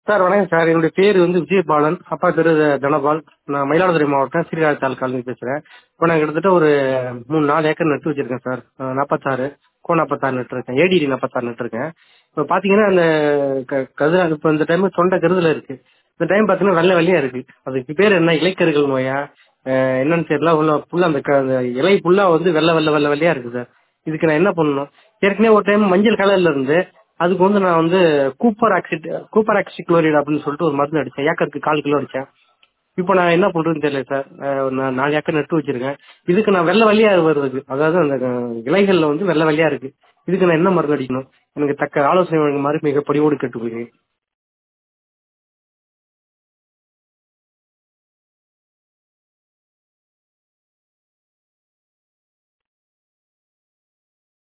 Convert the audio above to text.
sir வணக்கம் sir என்னுடைய பேர் வந்து விஜயபாலன் அப்பா பேரு தனபால் நான் மயிலாடுதுறை மாவட்டம் ஸ்ரீராஜ் தாலுக்காலேருந்து பேசுறேன் இப்போ நான் கிட்டத்தட்ட ஒரு மூணு நாலு ஏக்கர் நட்டு வச்சிருக்கேன் சார் அஹ் நாற்பத்தாறு கோ நாற்பத்தாறு நட்டுருக்கேன் ஏடிடி நாற்பத்தாறு நட்டுருக்கேன் இப்போ பார்த்தீங்கன்னா அந்த க கதிர இப்போ இந்த டைம் தொண்டை கருதுல இருக்கு இந்த டைம் பார்த்தீங்கன்னா வெள்ளை வெள்ளையா இருக்கு அதுக்கு பேர் என்ன இலைக்கருகள் நோயா அஹ் என்னன்னு தெரியல உள்ள ஃபுல்லா அந்த க- அந்த இலை ஃபுல்லா வந்து வெள்ளை வெள்ளை வெள்ளை வெள்ளையா இருக்கு சார் இதுக்கு நான் என்ன பண்ணணும் ஏற்கனவே ஒரு டைம் மஞ்சள் கலர்ல இருந்து அதுக்கு வந்து நான் வந்து copper oxide copper oxychloride அப்படின்னு சொல்லிட்டு ஒரு மருந்து அடிச்சேன் ஏக்கருக்கு கால் கிலோ அடிச்சேன் இப்போ நான் என்ன பண்றதுன்னு தெரியல சார் அஹ் நான் நாலு ஏக்கர் நட்டு வச்சிருக்கேன் இதுக்கு நான் வெள்ளை வெள்ளையா வருது அதாவது அந்த அஹ், இலைகள்ல வந்து வெள்ளை வெள்ளையா இருக்கு இதுக்கு நான் என்ன மருந்து அடிக்கணும் எனக்கு தக்க ஆலோசனை வழங்குமாறு மிக படிவோடு கேட்டுக்கொள்கிறேன்